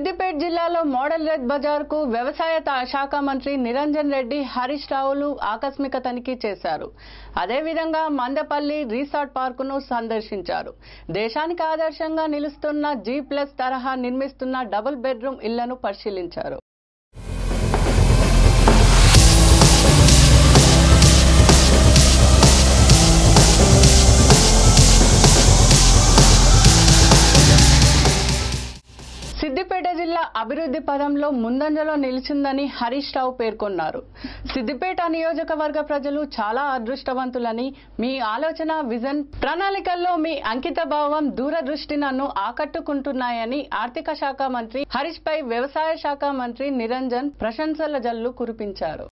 సిద్దిపేట జిల్లాలో model red Bazar కు వ్యవసాయ తా- శాఖ మంత్రి నిరంజన్ రెడ్డి హరీష్ రావులు ఆకస్మిక తనిఖీ చేశారు అదేవిధంగా మందపల్లి రీసార్ట్ పార్కును సందర్శించారు దేశానికి ఆదర్శంగా నిలుస్తున్న జీ ప్లస్ తరహా నిర్మిస్తున్న డబుల్ బెడ్రూమ్ ఇళ్లను పరిశీలించారు సిద్దిపేట జిల్లా అభివృద్ధి పదంలో ముందంజలో నిలిచిందని హరీష్ రావు పేర్కొన్నారు సిద్దిపేట నియోజకవర్గ ప్రజలు చాలా అదృష్టవంతులని మీ ఆలోచన విజన్ ప్రణాళికల్లో మీ అంకిత భావం దూరదృష్టి నన్ను ఆకట్టుకుంటున్నాయని ఆర్థిక శాఖ మంత్రి హరీష్ పై వ్యవసాయ శాఖ మంత్రి నిరంజన్ ప్రశంసల జల్లు కురిపించారు